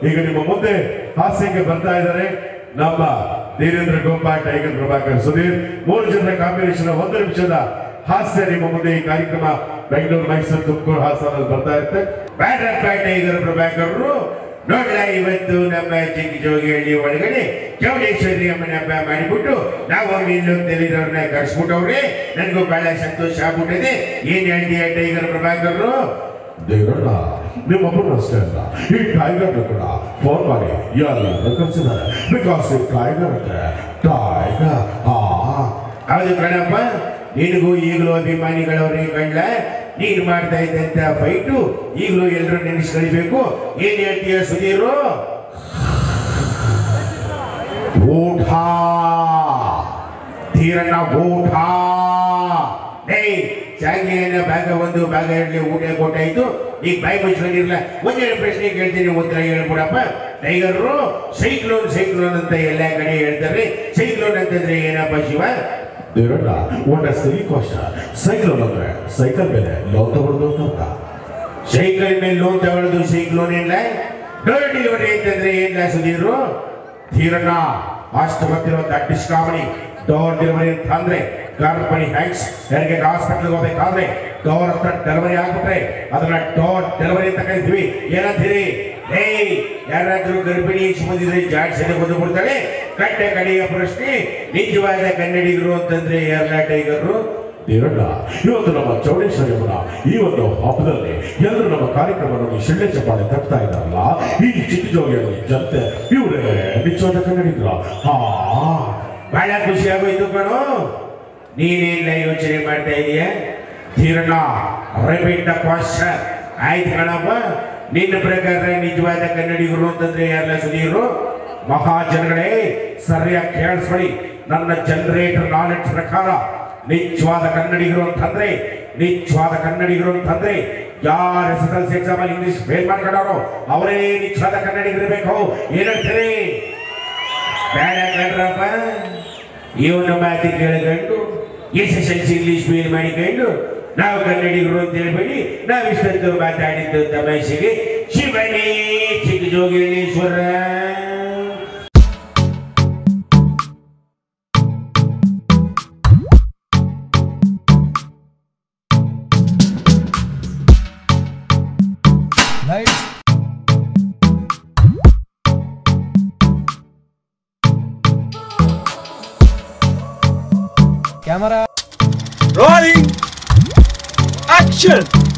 ಈಗ ನಿಮ್ಮ ಮುಂದೆ ಹಾಸ್ಯಕ್ಕೆ ಬರ್ತಾ ಇದ್ದಾರೆ ನಮ್ಮ ಧೀರೇಂದ್ರ ಗೋಪಾಲ್ ಟೈಗರ್ ಪ್ರಭಾಕರ್ ಸುಧೀರ್ ಮೂರು ಜನರ ಕಾಂಬಿನೇಷನ್ ಒಂದು ನಿಮಿಷದ ಹಾಸ್ಯ ನಿಮ್ಮ ಮುಂದೆ ಈ ಕಾರ್ಯಕ್ರಮ ಬೆಂಗಳೂರು ಮೈಸೂರು ತುಮಕೂರು ಹಾಸನಲ್ಲಿ ಬರ್ತಾ ಇರುತ್ತೆ ಬ್ಯಾಟರ್ ಬ್ಯಾಟ್ ಟೈಗರ್ ಪ್ರಭಾಕರ್ರು ನೋಡ್ಲ ಇವತ್ತು ನಮ್ಮ ಚಿಕ್ಕ ಜೋಗಿಹಳ್ಳಿ ಒಳಗಡೆ ಚೌಡೇಶ್ವರಿ ಅಮ್ಮನ ಹಬ್ಬ ಮಾಡಿಬಿಟ್ಟು ನಾವು ಇಲ್ಲೊಂದು ತಿಳಿದವ್ರನ್ನ ಕರ್ಸ್ಬಿಟ್ಟವ್ರೆ ನನಗೂ ಬಹಳ ಸಂತೋಷ ಆಗ್ಬಿಟ್ಟಿದೆ ಏನ್ ಹೇಳ್ತೀಯ ಟೈಗರ್ ಪ್ರಭಾಕರ್ರು ದೇವರಲ್ಲ ನಿಮ್ಮೊಬ್ಬರು ಅಷ್ಟೇ ಅಲ್ಲ ಈ ಟೈಗರ್ ಕೂಡ ಫೋನ್ ಮಾಡಿ ಎಲ್ಲರೂ ಕಳ್ಸಿದ್ದಾರೆ ಬಿಕಾಸ್ ಈ ಟೈಗರ್ ಅಂದ್ರೆ ಟೈಗರ್ ಆ ಹೌದು ಕಣಪ್ಪ ನಿನಗೂ ಈಗಲೂ ಅಭಿಮಾನಿಗಳವ್ರೆ ಕಂಡ್ಲ ನೀನು ಮಾಡ್ತಾ ಇದ್ದಂತ ಫೈಟು ಈಗಲೂ ಎಲ್ಲರೂ ನೆನೆಸ್ಕೊಳ್ಬೇಕು ಏನ್ ಹೇಳ್ತೀಯ ಸುಧೀರು ಊಟ ತೀರನ್ನ ಊಟ ಏಯ್ ಶಾಂತಿಯನ್ನ ಭಾಗ ಒಂದು ಭಾಗ ಎರಡನೇ ಊಟ ಕೊಟ್ಟಾಯ್ತು ಈಗ ಬಾಯಿ ಮುಚ್ಕೊಂಡಿರಲ್ಲ ಒಂದೆರಡು ಪ್ರಶ್ನೆ ಕೇಳ್ತೀನಿ ಉತ್ತರ ಹೇಳ್ಬಿಡಪ್ಪ ಟೈಗರ್ರು ಸೈಕ್ಲೋನ್ ಸೈಕ್ಲೋನ್ ಅಂತ ಎಲ್ಲ ಕಡೆ ಹೇಳ್ತಾರೆ ಸೈಕ್ಲೋನ್ ಅಂತಂದ್ರೆ ಏನಪ್ಪ ಶಿವ ದೇವರಲ್ಲ ಒಳ್ಳೆ ಸಿಲಿ ಕೋಶ ಸೈಕ್ಲೋನ್ ಅಂದ್ರೆ ಸೈಕಲ್ ಮೇಲೆ ಲವ್ ತಗೊಳ್ದು ಅಂತ ಸೈಕಲ್ ಮೇಲೆ ಲೋನ್ ತಗೊಳ್ಳೋದು ಸೈಕ್ಲೋನ್ ಇಲ್ಲ ಡೋರ್ ಡೆಲಿವರಿ ಅಂತಂದ್ರೆ ಏನಿಲ್ಲ ಸುಧೀರು ಧೀರಣ್ಣ ಅಷ್ಟು ಗೊತ್ತಿರೋ ದೊಡ್ಡ ಕಾಮಣಿ ಡೋರ್ ಡೆಲಿವರಿ ಅಂತ ಅಂದ್ರೆ ಗರ್ಭಿಣಿ ಹ್ಯಾಂಕ್ಸ್ ಹೆರಿಗೆ ಹಾಸ್ಪಿಟಲ್ ಹೋಗ್ಬೇಕಾದ್ರೆ ಡೋರ್ ಹತ್ರ ಡೆಲಿವರಿ ಆಗ್ಬಿಟ್ರೆ ಅದನ್ನ ಡೋರ್ ಡೆಲಿವರಿ ಅಂತ ಕರಿತೀವಿ ಏನಂತೀರಿ ಏಯ್ ಯಾರಾದ್ರೂ ಗರ್ಭಿಣಿ ಬಂದಿದ್ರೆ ಜಾಡ್ಸನೆ ಬಂದು ಬಿಡ್ತಾಳೆ ಕಟ್ಟೆ ಕಡೆಯ ಪ್ರಶ್ನೆ ನಿಜವಾದ ಕನ್ನಡಿಗರು ಅಂತಂದ್ರೆ ಯಾರಲ್ಲ ಟೈಗರು ದೇವಣ್ಣ ಇವತ್ತು ನಮ್ಮ ಚೌಡೇಶ್ವರಿಯಮ್ಮನ ಈ ಒಂದು ಹಬ್ಬದಲ್ಲಿ ಎಲ್ಲರೂ ನಮ್ಮ ಕಾರ್ಯಕ್ರಮವನ್ನು ಶಿಳ್ಳೆ ಚಪ್ಪಾಳೆ ತಟ್ತಾ ಇದ್ದಾರಲ್ಲ ಈ ಚಿಕ್ಕ ಜೋಗಿಯಲ್ಲಿ ಜನತೆ ಇವರೇ ನಿಜವಾದ ಕನ್ನಡಿಗರ ಹಾ ಬಹಳ ಖುಷಿ ಆಗೋಯ್ತು ಕಣೋ ನೀನೇನ ಯೋಚನೆ ಮಾಡ್ತಾ ಇದೀಯ ಧೀರಣ್ಣ ರಿಪೀಟ್ ದ ಕ್ವಶನ್ ಆಯ್ತು ಕಣಪ್ಪ ನಿನ್ನ ಪ್ರಕಾರ ನಿಜವಾದ ಕನ್ನಡಿಗರು ಅಂತಂದ್ರೆ ಯಾರಲ್ಲ ಸುಧೀರು ಮಹಾಜನಗಳೇ ಸರಿಯಾಗಿ ಕೇಳಿಸ್ಕೊಳ್ಳಿ ನನ್ನ ಜನರೇಟರ್ ನಾಲೆಡ್ಜ್ ಪ್ರಕಾರ ನಿಜವಾದ ಕನ್ನಡಿಗರು ಅಂತಂದ್ರೆ ನಿಜವಾದ ಕನ್ನಡಿಗರು ಅಂತಂದ್ರೆ ಯಾರ S S L C exam ಅಲ್ಲಿ ಇಂಗ್ಲಿಷ್ ಫೇಲ್ ಮಾಡ್ಕೊಂಡವರು ಅವರೇ ನಿಜವಾದ ಕನ್ನಡಿಗರು ಇರಬೇಕು ಏನಂತೀರಿ ಬೇಡ ಕಣ್ರಪ್ಪ ಇವನ ಮಾತಿ ಕೇಳ್ಕೊಂಡು S S L C English fail ಮಾಡಿಕೊಂಡು ನಾವು ಕನ್ನಡಿಗರು ಅಂತ ಹೇಳ್ಬೇಡಿ ನಾವು ಇಷ್ಟೊಂದು ಮಾತಾಡಿದ್ದು ತಮಾಷೆಗೆ ಶಿವನೇ ಚಿಕ್ಕ ಜೋಗಿಳೇಶ್ವರ Lights. Camera. Rolling. Action.